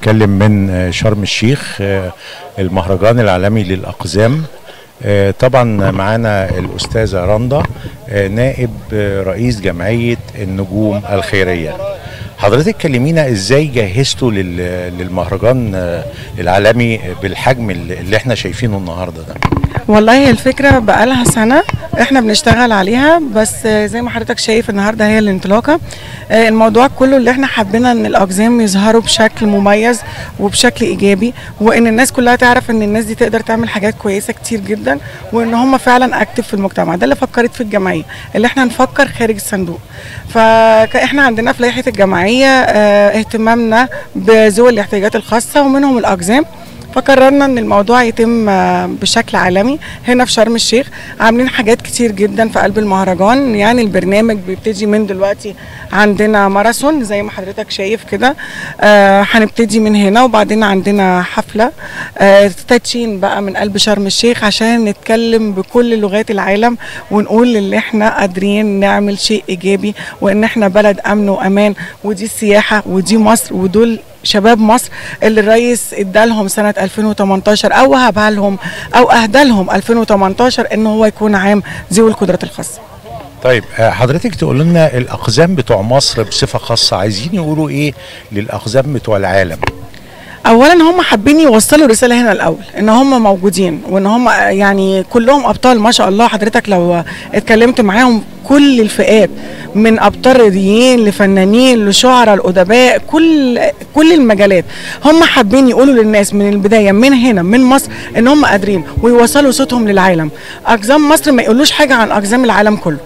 بنتكلم من آه، شرم الشيخ آه، المهرجان العالمي للأقزام آه، طبعا معانا الأستاذة رندا آه، نائب آه، رئيس جمعية النجوم الخيرية حضرتك كلمينا ازاي جهزتوا لل- للمهرجان آه، العالمي بالحجم اللي اللي احنا شايفينه النهارده ده والله هي الفكرة بقالها سنة احنا بنشتغل عليها بس آه، زي ما حضرتك شايف النهاردة هي الانطلاقة آه، الموضوع كله اللي احنا حبينا ان الاقزام يظهروا بشكل مميز وبشكل ايجابي وان الناس كلها تعرف ان الناس دي تقدر تعمل حاجات كويسة كتير جدا وان هم فعلا اكتف في المجتمع ده اللي فكرت في الجمعية اللي احنا نفكر خارج الصندوق فاحنا عندنا في لائحة الجمعية آه، اهتمامنا بذوي الاحتياجات الخاصة ومنهم الاقزام فقررنا ان الموضوع يتم آه، بشكل عالمي هنا في شرم الشيخ عاملين حاجات كتير جدا في قلب المهرجان يعني البرنامج بيبتدي من دلوقتي عندنا ماراثون زي ما حضرتك شايف كده آه، هنبتدي من هنا وبعدين عندنا حفله آه، تدشين بقى من قلب شرم الشيخ عشان نتكلم بكل لغات العالم ونقول ان احنا قادرين نعمل شيء ايجابي وان احنا بلد امن وامان ودي السياحه ودي مصر ودول شباب مصر اللي الرئيس ادالهم سنه 2018 او وهبها لهم او اهدى لهم 2018 ان هو يكون عام ذوي القدرات الخاصه طيب آه، حضرتك تقول لنا الاقزام بتوع مصر بصفه خاصه عايزين يقولوا ايه للاقزام بتوع العالم اولا هم حابين يوصلوا رساله هنا الاول ان هم موجودين وان هم يعني كلهم ابطال ما شاء الله حضرتك لو اتكلمت معاهم كل الفئات من ابطال رياضيين لفنانين لشعراء الادباء كل كل المجالات هم حابين يقولوا للناس من البدايه من هنا من مصر ان هم قادرين ويوصلوا صوتهم للعالم اقزام مصر ما يقولوش حاجه عن اقزام العالم كله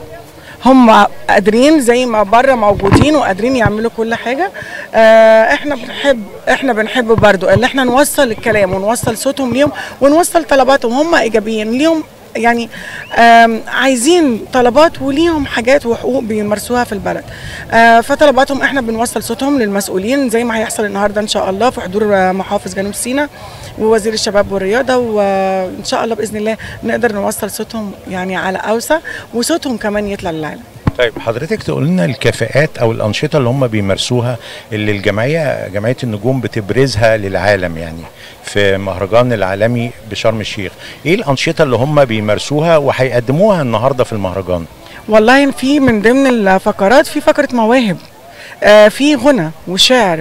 هم قادرين زي ما بره موجودين وقادرين يعملوا كل حاجه آه احنا بنحب احنا بنحب برضو ان احنا نوصل الكلام ونوصل صوتهم ليهم ونوصل طلباتهم هم ايجابيين ليهم يعني آم، عايزين طلبات وليهم حاجات وحقوق بيمارسوها في البلد آه، فطلباتهم احنا بنوصل صوتهم للمسؤولين زي ما هيحصل النهارده ان شاء الله في حضور آه، محافظ جنوب سيناء ووزير الشباب والرياضه وان شاء الله باذن الله نقدر نوصل صوتهم يعني على اوسع وصوتهم كمان يطلع للعالم طيب حضرتك تقول لنا الكفاءات او الانشطه اللي هم بيمارسوها اللي الجمعيه جمعيه النجوم بتبرزها للعالم يعني في مهرجان العالمي بشرم الشيخ ايه الانشطه اللي هم بيمارسوها وهيقدموها النهارده في المهرجان والله في من ضمن الفقرات في فقره مواهب آه في غنى وشعر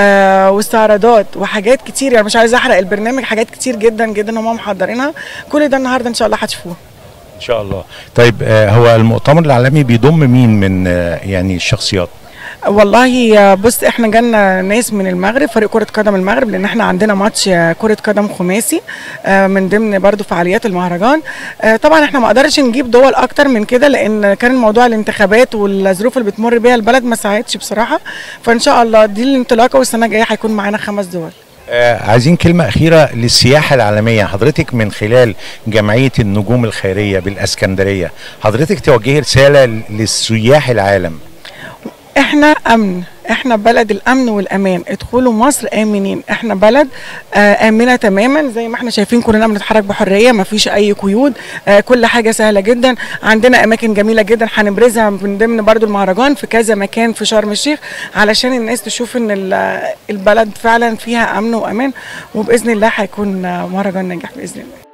آه واستعراضات وحاجات كتير يعني مش عايزه احرق البرنامج حاجات كتير جدا جدا هم محضرينها كل ده النهارده ان شاء الله هتشوفوه ان شاء الله طيب آه، هو المؤتمر العالمي بيضم مين من آه، يعني الشخصيات والله آه، بص احنا جالنا ناس من المغرب فريق كرة قدم المغرب لان احنا عندنا ماتش آه، كرة قدم خماسي آه، من ضمن برضو فعاليات المهرجان آه، طبعا احنا ما قدرش نجيب دول اكتر من كده لان كان موضوع الانتخابات والظروف اللي بتمر بيها البلد ما ساعدش بصراحة فان شاء الله دي الانطلاقة والسنة الجاية هيكون معانا خمس دول آه، عايزين كلمة أخيرة للسياحة العالمية حضرتك من خلال جمعية النجوم الخيرية بالأسكندرية حضرتك توجهي رسالة للسياح العالم احنا امن احنا بلد الامن والامان ادخلوا مصر امنين احنا بلد آه امنه تماما زي ما احنا شايفين كلنا بنتحرك بحريه ما فيش اي قيود آه كل حاجه سهله جدا عندنا اماكن جميله جدا هنبرزها من ضمن برضو المهرجان في كذا مكان في شرم الشيخ علشان الناس تشوف ان ال- البلد فعلا فيها امن وامان وباذن الله هيكون آه، مهرجان ناجح باذن الله